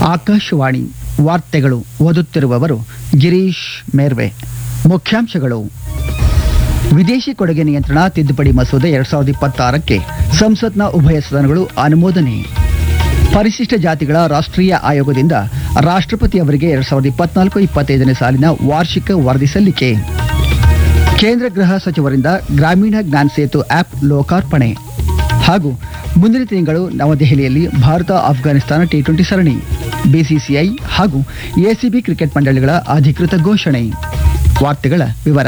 ಆಕಾಶವಾಣಿ ವಾರ್ತೆಗಳು ಓದುತ್ತಿರುವವರು ಗಿರೀಶ್ ಮೇರ್ವೆ ಮುಖ್ಯಾಂಶಗಳು ವಿದೇಶಿ ಕೊಡುಗೆ ನಿಯಂತ್ರಣ ತಿದ್ದುಪಡಿ ಮಸೂದೆ ಎರಡ್ ಸಾವಿರದ ಇಪ್ಪತ್ತಾರಕ್ಕೆ ಸಂಸತ್ನ ಉಭಯ ಸದನಗಳು ಅನುಮೋದನೆ ಪರಿಶಿಷ್ಟ ಜಾತಿಗಳ ರಾಷ್ಟ್ರೀಯ ಆಯೋಗದಿಂದ ರಾಷ್ಟ್ರಪತಿ ಅವರಿಗೆ ಎರಡ್ ಸಾವಿರದ ಇಪ್ಪತ್ನಾಲ್ಕು ಇಪ್ಪತ್ತೈದನೇ ಸಾಲಿನ ವಾರ್ಷಿಕ ವರದಿ ಸಲ್ಲಿಕೆ ಕೇಂದ್ರ ಗೃಹ ಸಚಿವರಿಂದ ಗ್ರಾಮೀಣ ಜ್ಞಾನ ಸೇತು ಆಪ್ ಲೋಕಾರ್ಪಣೆ ಹಾಗೂ ಮುಂದಿನ ತಿಂಗಳು ನವದೆಹಲಿಯಲ್ಲಿ ಭಾರತ ಆಫ್ಘಾನಿಸ್ತಾನ ಟಿ ಟ್ವೆಂಟಿ ಸರಣಿ ಬಿಸಿಸಿಐ ಹಾಗೂ ಎಸಿಬಿ ಕ್ರಿಕೆಟ್ ಮಂಡಳಿಗಳ ಅಧಿಕೃತ ಘೋಷಣೆ ವಾರ್ತೆಗಳ ವಿವರ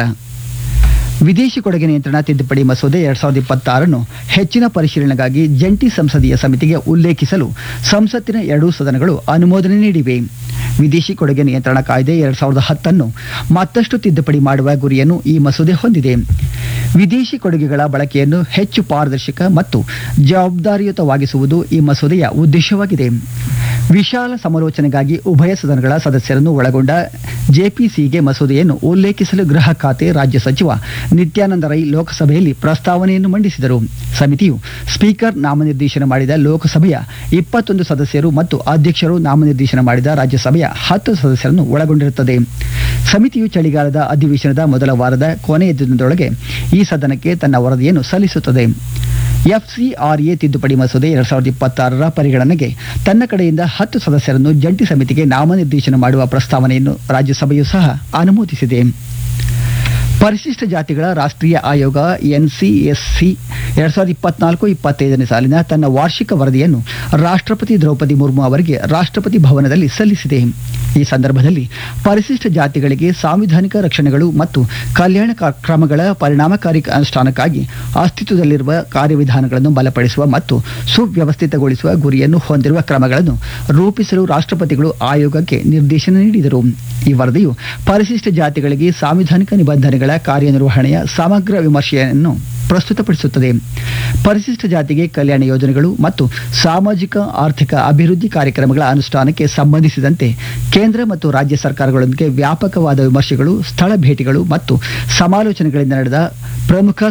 ವಿದೇಶಿ ಕೊಡುಗೆ ನಿಯಂತ್ರಣ ತಿದ್ದುಪಡಿ ಮಸೂದೆ ಎರಡ್ ಸಾವಿರದ ಇಪ್ಪತ್ತಾರನ್ನು ಹೆಚ್ಚಿನ ಪರಿಶೀಲನೆಗಾಗಿ ಜಂಟಿ ಸಂಸದೀಯ ಸಮಿತಿಗೆ ಉಲ್ಲೇಖಿಸಲು ಸಂಸತ್ತಿನ ಎರಡೂ ಸದನಗಳು ಅನುಮೋದನೆ ನೀಡಿವೆ ವಿದೇಶಿ ಕೊಡುಗೆ ನಿಯಂತ್ರಣ ಕಾಯ್ದೆ ಎರಡ್ ಸಾವಿರದ ಹತ್ತನ್ನು ಮತ್ತಷ್ಟು ತಿದ್ದುಪಡಿ ಮಾಡುವ ಗುರಿಯನ್ನು ಈ ಮಸೂದೆ ಹೊಂದಿದೆ ವಿದೇಶಿ ಕೊಡುಗೆಗಳ ಬಳಕೆಯನ್ನು ಹೆಚ್ಚು ಪಾರದರ್ಶಕ ಮತ್ತು ಜವಾಬ್ದಾರಿಯುತವಾಗಿಸುವುದು ಈ ಮಸೂದೆಯ ಉದ್ದೇಶವಾಗಿದೆ ವಿಶಾಲ ಸಮಾಲೋಚನೆಗಾಗಿ ಉಭಯ ಸದನಗಳ ಸದಸ್ಯರನ್ನು ಒಳಗೊಂಡ ಜೆಪಿಸಿಗೆ ಮಸೂದೆಯನ್ನು ಉಲ್ಲೇಖಿಸಲು ಗೃಹ ಖಾತೆ ರಾಜ್ಯ ಸಚಿವ ನಿತ್ಯಾನಂದ ರೈ ಲೋಕಸಭೆಯಲ್ಲಿ ಪ್ರಸ್ತಾವನೆಯನ್ನು ಮಂಡಿಸಿದರು ಸಮಿತಿಯು ಸ್ಪೀಕರ್ ನಾಮನಿರ್ದೇಶನ ಮಾಡಿದ ಲೋಕಸಭೆಯ ಇಪ್ಪತ್ತೊಂದು ಸದಸ್ಯರು ಮತ್ತು ಅಧ್ಯಕ್ಷರು ನಾಮನಿರ್ದೇಶನ ಮಾಡಿದ ರಾಜ್ಯಸಭೆಯ ಹತ್ತು ಸದಸ್ಯರನ್ನು ಒಳಗೊಂಡಿರುತ್ತದೆ ಸಮಿತಿಯು ಚಳಿಗಾಲದ ಅಧಿವೇಶನದ ಮೊದಲ ವಾರದ ಕೊನೆಯ ದಿನದೊಳಗೆ ಈ ಸದನಕ್ಕೆ ತನ್ನ ವರದಿಯನ್ನು ಸಲ್ಲಿಸುತ್ತದೆ ಎಫ್ಸಿಆರ್ಎ ತಿದ್ದುಪಡಿ ಮಸೂದೆ ಎರಡ್ ಸಾವಿರದ ಇಪ್ಪತ್ತಾರರ ಪರಿಗಣನೆಗೆ ತನ್ನ ಕಡೆಯಿಂದ ಹತ್ತು ಸದಸ್ಯರನ್ನು ಜಂಟಿ ಸಮಿತಿಗೆ ನಾಮನಿರ್ದೇಶನ ಮಾಡುವ ಪ್ರಸ್ತಾವನೆಯನ್ನು ರಾಜ್ಯಸಭೆಯೂ ಸಹ ಅನುಮೋದಿಸಿದೆ ಪರಿಶಿಷ್ಟ ಜಾತಿಗಳ ರಾಷ್ಟ್ರೀಯ ಆಯೋಗ ಎನ್ಸಿಎಸ್ಸಿ ಎರಡ್ ಸಾವಿರದ ಇಪ್ಪತ್ನಾಲ್ಕು ಇಪ್ಪತ್ತೈದನೇ ಸಾಲಿನ ತನ್ನ ವಾರ್ಷಿಕ ವರದಿಯನ್ನು ರಾಷ್ಟ್ರಪತಿ ದ್ರೌಪದಿ ಮುರ್ಮು ಅವರಿಗೆ ರಾಷ್ಟ್ರಪತಿ ಭವನದಲ್ಲಿ ಸಲ್ಲಿಸಿದೆ ಈ ಸಂದರ್ಭದಲ್ಲಿ ಪರಿಶಿಷ್ಟ ಜಾತಿಗಳಿಗೆ ಸಾಂವಿಧಾನಿಕ ರಕ್ಷಣೆಗಳು ಮತ್ತು ಕಲ್ಯಾಣ ಕ- ಕ್ರಮಗಳ ಪರಿಣಾಮಕಾರಿ ಅನುಷ್ಠಾನಕ್ಕಾಗಿ ಅಸ್ತಿತ್ವದಲ್ಲಿರುವ ಕಾರ್ಯವಿಧಾನಗಳನ್ನು ಬಲಪಡಿಸುವ ಮತ್ತು ಸುವ್ಯವಸ್ಥಿತಗೊಳಿಸುವ ಗುರಿಯನ್ನು ಹೊಂದಿರುವ ಕ್ರಮಗಳನ್ನು ರೂಪಿಸಲು ರಾಷ್ಟ್ರಪತಿಗಳು ಆಯೋಗಕ್ಕೆ ನಿರ್ದೇಶನ ನೀಡಿದರು ಈ ವರದಿಯು ಪರಿಶಿಷ್ಟ ಜಾತಿಗಳಿಗೆ ಸಾಂವಿಧಾನಿಕ ನಿಬಂಧನೆಗಳ ಕಾರ್ಯನಿರ್ವಹಣೆಯ ಸಮಗ್ರ ವಿಮರ್ಶೆಯನ್ನು ಪ್ರಸ್ತುತಪಡಿಸುತ್ತದೆ ಪರಿಶಿಷ್ಟ ಜಾತಿಗೆ ಕಲ್ಯಾಣ ಯೋಜನೆಗಳು ಮತ್ತು ಸಾಮಾಜಿಕ ಆರ್ಥಿಕ ಅಭಿವೃದ್ಧಿ ಕಾರ್ಯಕ್ರಮಗಳ ಅನುಷ್ಠಾನಕ್ಕೆ ಸಂಬಂಧಿಸಿದಂತೆ ಕೇಂದ್ರ ಮತ್ತು ರಾಜ್ಯ ಸರ್ಕಾರಗಳೊಂದಿಗೆ ವ್ಯಾಪಕವಾದ ವಿಮರ್ಶೆಗಳು ಸ್ಥಳ ಭೇಟಿಗಳು ಮತ್ತು ಸಮಾಲೋಚನೆಗಳಿಂದ ನಡೆದ ಪ್ರಮುಖ